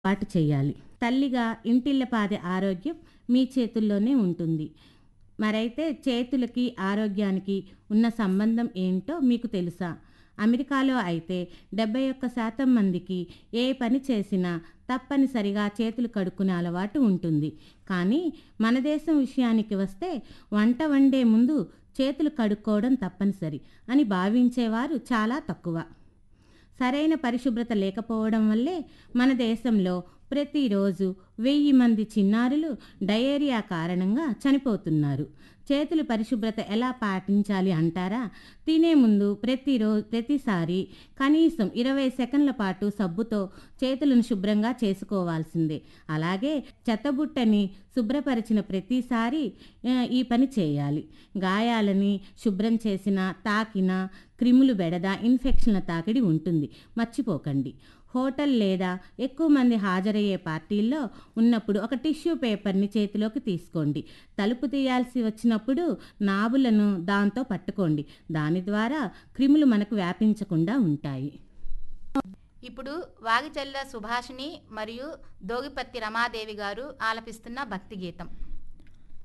పాటు చేయాలి తల్లిగా ఇంటిల్లపాది ఆరోగ్యం మీ చేతుల్లోనే ఉంటుంది మరైతే చేతులకి ఆరోగ్యానికి ఉన్న సంబంధం ఏంటో మీకు తెలుసా అమెరికాలో అయితే డెబ్బై ఒక్క శాతం మందికి ఏ పని చేసినా తప్పనిసరిగా చేతులు కడుక్కునే అలవాటు ఉంటుంది కానీ మన దేశం విషయానికి వస్తే వంట వండే ముందు చేతులు కడుక్కోవడం తప్పనిసరి అని భావించేవారు చాలా తక్కువ సరైన పరిశుభ్రత లేకపోవడం వల్లే మన దేశంలో ప్రతిరోజు వెయ్యి మంది చిన్నారులు డయేరియా కారణంగా చనిపోతున్నారు చేతుల పరిశుభ్రత ఎలా పాటించాలి అంటారా తినే ముందు ప్రతిరోజు ప్రతిసారి కనీసం ఇరవై సెకండ్ల పాటు సబ్బుతో చేతులను శుభ్రంగా చేసుకోవాల్సిందే అలాగే చెత్తబుట్టని శుభ్రపరిచిన ప్రతిసారి ఆ, ఈ పని చేయాలి గాయాలని శుభ్రం చేసిన తాకిన క్రిములు బెడద ఇన్ఫెక్షన్ల తాకిడి ఉంటుంది మర్చిపోకండి హోటల్ లేదా ఎక్కువ మంది హాజరయ్యే పార్టీల్లో ఉన్నప్పుడు ఒక టిష్యూ పేపర్ని చేతిలోకి తీసుకోండి తలుపు తీయాల్సి వచ్చినప్పుడు నాబులను దాంతో పట్టుకోండి దాని ద్వారా క్రిములు మనకు వ్యాపించకుండా ఉంటాయి ఇప్పుడు వాగిచల్ల సుభాషిణి మరియు దోగిపత్తి రమాదేవి గారు ఆలపిస్తున్న భక్తి గీతం